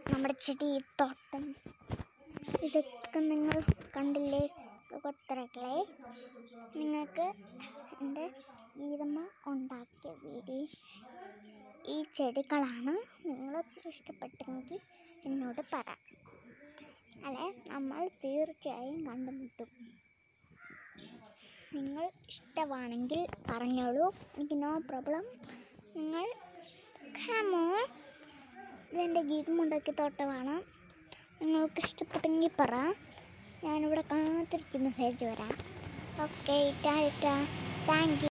നമ്മുടെ ചെടി തോട്ടം ഇതൊക്കെ നിങ്ങൾ കണ്ടില്ലേ കൊത്തരകളെ നിങ്ങൾക്ക് എൻ്റെ ഗീതമ്മ ഉണ്ടാക്കിയ വീഡിയോ ഈ ചെടികളാണ് നിങ്ങൾക്ക് ഇഷ്ടപ്പെട്ടെങ്കിൽ എന്നോട് പറ അല്ലെ നമ്മൾ തീർച്ചയായും കണ്ടുമുട്ടും നിങ്ങൾ ഇഷ്ടമാണെങ്കിൽ പറഞ്ഞോളൂ എനിക്ക് നോ പ്രോബ്ലം നിങ്ങൾ ഹാമോ ഇതെൻ്റെ ഗീതമുണ്ടാക്കിയ തോട്ടമാണ് നിങ്ങൾക്ക് ഇഷ്ടപ്പെട്ടെങ്കിൽ പറ ഞാനിവിടെ കാത്തിരിക്കും മെസ്സേജ് വരാം ഓക്കെ ടാറ്റ താങ്ക് യു